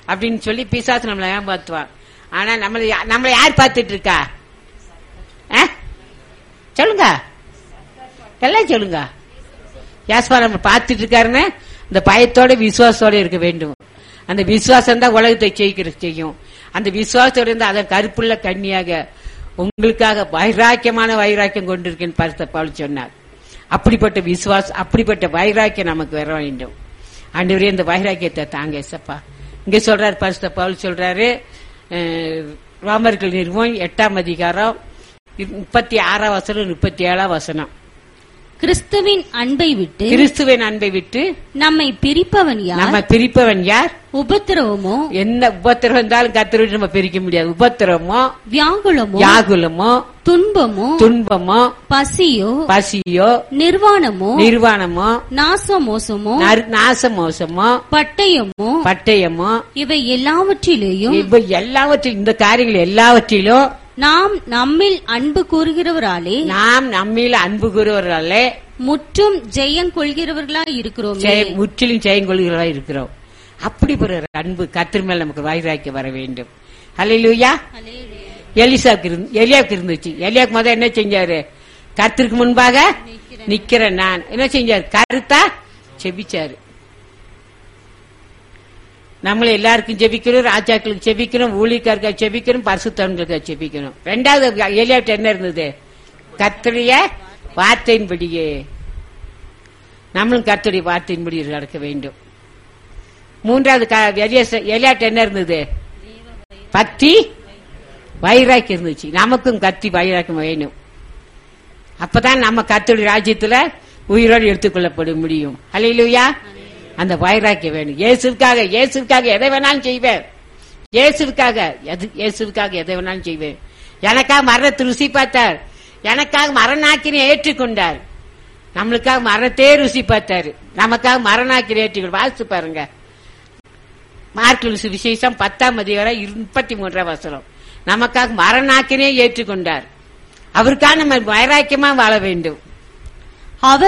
அப்படின்னு சொல்லி பிசாசு நம்மளை ஏமாத்துவான் ஆனா நம்மளை யா- நம்மளை யார் பார்த்துட்டு இருக்கா ஆ? சொல்லுங்க எல்லாம் சொல்லுங்க யாஸ்பா நம்ம பார்த்துட்டு இருக்காருன்னு இந்த பயத்தோட விசுவாசத்தோட இருக்க வேண்டும் அந்த விசுவாசம் தான் உலகத்தை ஜெயிக்கிற செய்யும் அந்த விசுவாசத்தோட இருந்து அதன் கருப்புள்ள கண்ணியாக உங்களுக்காக வைராக்கியமான வைராக்கியம் கொண்டிருக்கேன்னு பரிசுத்த பவுல் சொன்னார் அப்படிப்பட்ட விசுவாசம் அப்படிப்பட்ட வைராக்கியம் நமக்கு வர வேண்டும் ஆண்டவரே இந்த வைராக்கியத்தை தாங்க ஏசப்பா இங்க சொல்றாரு பரிசுத்த பவுல் சொல்றாரு அஹ், ரோமர்கள் நிறுவனம் எட்டாம் அதிகாரம் முப்பத்தி ஆறாம் வசனம் முப்பத்தி ஏழாம் வசனம் கிறிஸ்துவின் அன்பை விட்டு கிறிஸ்துவின் அன்பை விட்டு நம்மை பிரிப்பவன் யார் நம்ம பிரிப்பவன் யார் உபத்திரவமோ என்ன உபத்திரம் இருந்தாலும் கத்திரிட்டு நம்ம பிரிக்க முடியாது உபத்திரமோ வியாகுலமோ யாகுலமோ துன்பமோ துன்பமோ பசியோ பசியோ நிர்வாணமோ நிர்வாணமோ நாசமோசமோ நறு- நாசமோசமோ பட்டயமோ பட்டயமோ இவை எல்லாவற்றிலேயும் இவை எல்லாவற்றிலும் இந்த காரியங்கள் எல்லாவற்றிலும் நாம் நம்மில் அன்பு கூறுகிறவராலே நாம் நம்மில அன்பு கூறுவர்களே முற்றும் ஜெயம் கொள்கிறவர்களா இருக்கிறோமே ஜெய- முற்றிலும் ஜெயங்கொள்கிறவர்களா இருக்கிறோம் அப்படி ஒரு அன்பு கத்திர மேல் நமக்கு வைராக்கி வர வேண்டும் ஹalleluya எலிசாவுக்கு இருந்து எலியாவுக்கு இருந்துச்சு எலியாவுக்கு முதல்ல என்ன செஞ்சாரு கர்த்தருக்கு முன்பாக நிக்கிறேன் நான் என்ன செஞ்சாரு கருத்தா செபிச்சாரு நம்மள எல்லாருக்கும் ஜெபிக்கணும் ராஜாக்களுக்கு ஜெபிக்கணும் ஊழியக்காருக்கு ஜெபிக்கணும் பரிசுத்தவன்களுக்கு ஜெபிக்கணும் ரெண்டாவது எலியாவிட்ட என்ன இருந்தது கர்த்தருடைய வார்த்தையின்படியே நம்மளும் கர்த்தருடைய வார்த்தையின்படி நடக்க வேண்டும் மூன்றாவது க- எலியாச- எலியாட்ட என்ன இருந்தது பக்தி வைராக்கி இருந்துச்சு நமக்கும் கத்தி வைராக்கியம் வேணும் அப்பதான் நம்ம கர்த்தருடைய ராஜ்யத்துல உயிரோடு எடுத்துக்கொள்ளப்பட முடியும் ஹalleluya அந்த வைராக்கியம் வேணும் இயேசுக்காக இயேசுக்காக எதை வேணாலும் செய்வேன் இயேசுக்காக எது இயேசுக்காக எதை வேணாலும் செய்வேன் எனக்காக மரணத்தை ருசி பார்த்தார் எனக்காக மரணாக்கினை ஏற்றுக்கொண்டார் நம்மளுக்காக மரணத்தையே ருசி பார்த்தாரு நமக்காக மரணாக்கினை ஏற்றுக்கொண்டு வாசித்து பாருங்க மார்க்கில் சுவிசேஷம் பத்தாம் அதிகாரம் முப்பத்தி மூன்றாம் வசனம் நமக்காக மரணாக்கினே ஏற்றுக்கொண்டார் அவருக்காக நம்ம வைராக்கியமா வாழ வேண்டும் அவர்